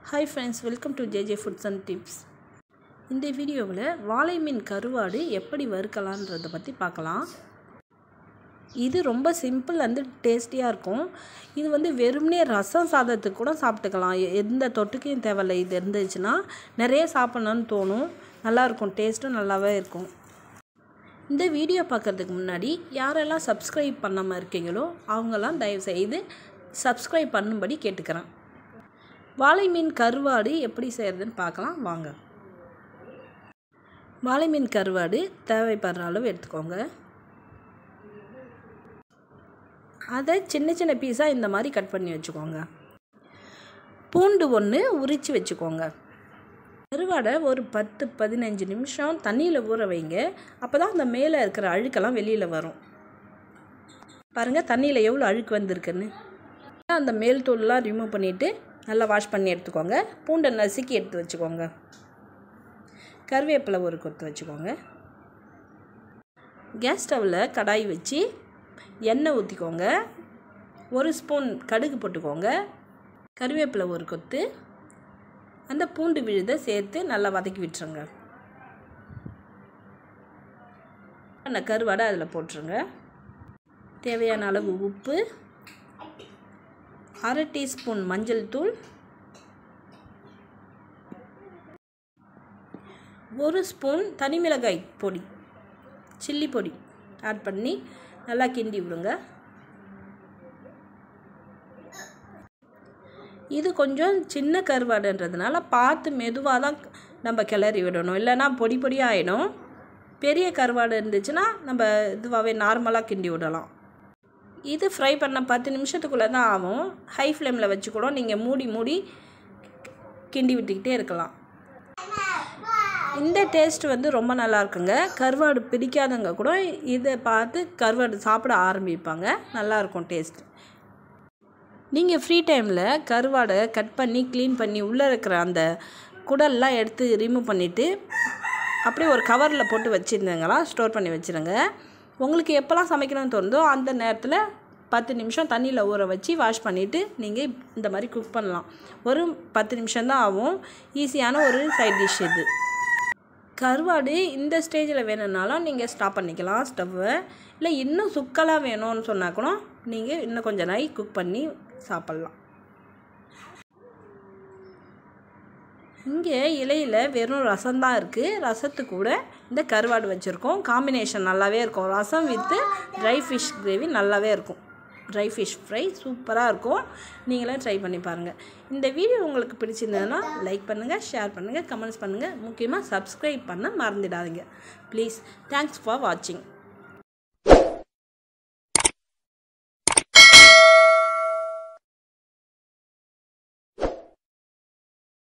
hi friends welcome to JJ foods and tips இந்த வீடியோவில் வாழை மீன் கருவாடு எப்படி வறுக்கலான்றதை பற்றி பார்க்கலாம் இது ரொம்ப சிம்பிள் வந்து டேஸ்டியாக இருக்கும் இது வந்து வெறுமனே ரசம் சாதத்துக்கு கூட சாப்பிட்டுக்கலாம் எ- எந்த தொட்டுக்கையும் தேவையில்லை இது இருந்துச்சுன்னா நிறைய சாப்பிட்ணுன்னு தோணும் நல்லாயிருக்கும் டேஸ்ட்டும் நல்லாவே இருக்கும் இந்த வீடியோ பார்க்குறதுக்கு முன்னாடி யாரெல்லாம் சப்ஸ்கிரைப் பண்ணாமல் இருக்கீங்களோ அவங்கெல்லாம் தயவுசெய்து சப்ஸ்கிரைப் பண்ணும்படி கேட்டுக்கிறேன் வாழை மீன் கருவாடு எப்படி செய்கிறதுன்னு பார்க்கலாம் வாங்க வாழை மீன் கருவாடு தேவைப்படுற அளவு எடுத்துக்கோங்க அதை சின்ன சின்ன பீஸாக இந்த மாதிரி கட் பண்ணி வச்சுக்கோங்க பூண்டு ஒன்று உரித்து வச்சுக்கோங்க கருவாடை ஒரு பத்து பதினஞ்சு நிமிஷம் தண்ணியில் ஊற வைங்க அப்போ தான் அந்த மேலே இருக்கிற அழுக்கெல்லாம் வெளியில் வரும் பாருங்கள் தண்ணியில் எவ்வளோ அழுக்கு வந்திருக்குன்னு அந்த மேல் தூள்லாம் ரிமூவ் பண்ணிவிட்டு நல்லா வாஷ் பண்ணி எடுத்துக்கோங்க பூண்டை நசுக்கி எடுத்து வச்சுக்கோங்க கருவேப்பிலை ஒரு கொத்து வச்சுக்கோங்க கேஸ் ஸ்டவ்வில் கடாய் வச்சு எண்ணெய் ஊற்றிக்கோங்க ஒரு ஸ்பூன் கடுகு போட்டுக்கோங்க கருவேப்பிலை ஒரு கொத்து அந்த பூண்டு விழுதை சேர்த்து நல்லா வதக்கி விட்டுருங்க அந்த கருவாடை அதில் போட்டுருங்க தேவையான அளவு உப்பு அரை டீஸ்பூன் மஞ்சள் தூள் ஒரு ஸ்பூன் தனிமிளகாய் பொடி சில்லி பொடி ஆட் பண்ணி நல்லா கிண்டி விடுங்க இது கொஞ்சம் சின்ன கருவாடுன்றதுனால பார்த்து மெதுவாக தான் நம்ம கிளறி விடணும் இல்லைன்னா பொடி பொடியாக ஆகிடும் பெரிய கருவாடு இருந்துச்சுன்னா நம்ம இதுவாகவே நார்மலாக கிண்டி விடலாம் இது ஃப்ரை பண்ண பத்து நிமிஷத்துக்குள்ளே தான் ஆகும் ஹை ஃப்ளேமில் வச்சு கூட நீங்கள் மூடி மூடி கிண்டி விட்டுக்கிட்டே இருக்கலாம் இந்த டேஸ்ட் வந்து ரொம்ப நல்லா இருக்குங்க கருவாடு பிடிக்காதவங்க கூட இதை பார்த்து கருவாடு சாப்பிட ஆரம்பிப்பாங்க நல்லாயிருக்கும் டேஸ்ட் நீங்கள் ஃப்ரீ டைமில் கருவாடை கட் பண்ணி க்ளீன் பண்ணி உள்ளே இருக்கிற அந்த குடல்லாம் எடுத்து ரிமூவ் பண்ணிவிட்டு அப்படியே ஒரு கவரில் போட்டு வச்சுருந்தீங்களா ஸ்டோர் பண்ணி வச்சுருங்க உங்களுக்கு எப்போல்லாம் சமைக்கணும்னு தோணுதோ அந்த நேரத்தில் பத்து நிமிஷம் தண்ணியில் ஊற வச்சு வாஷ் பண்ணிவிட்டு நீங்கள் இந்த மாதிரி குக் பண்ணலாம் ஒரு பத்து நிமிஷம்தான் ஆகும் ஈஸியான ஒரு சைட் டிஷ் இது கருவாடு இந்த ஸ்டேஜில் வேணும்னாலும் நீங்கள் ஸ்டாப் பண்ணிக்கலாம் ஸ்டவ்வை இல்லை இன்னும் சுக்கலாக வேணும்னு சொன்னால் கூட நீங்கள் இன்னும் கொஞ்சம் நாய் குக் பண்ணி சாப்பிட்லாம் இங்கே இலையில் வெறும் ரசம் தான் இருக்குது ரசத்து கூட இந்த கருவாடு வச்சுருக்கோம் காம்பினேஷன் நல்லாவே இருக்கும் ரசம் வித்து ட்ரை ஃபிஷ் கிரேவி நல்லாவே இருக்கும் ட்ரை ஃபிஷ் ஃப்ரை சூப்பராக இருக்கும் நீங்களே ட்ரை பண்ணி பாருங்கள் இந்த வீடியோ உங்களுக்கு பிடிச்சிருந்ததுன்னா லைக் பண்ணுங்கள் ஷேர் பண்ணுங்கள் கமெண்ட்ஸ் பண்ணுங்கள் முக்கியமாக சப்ஸ்கிரைப் பண்ண மறந்துடாதீங்க ப்ளீஸ் தேங்க்ஸ் ஃபார் வாட்சிங்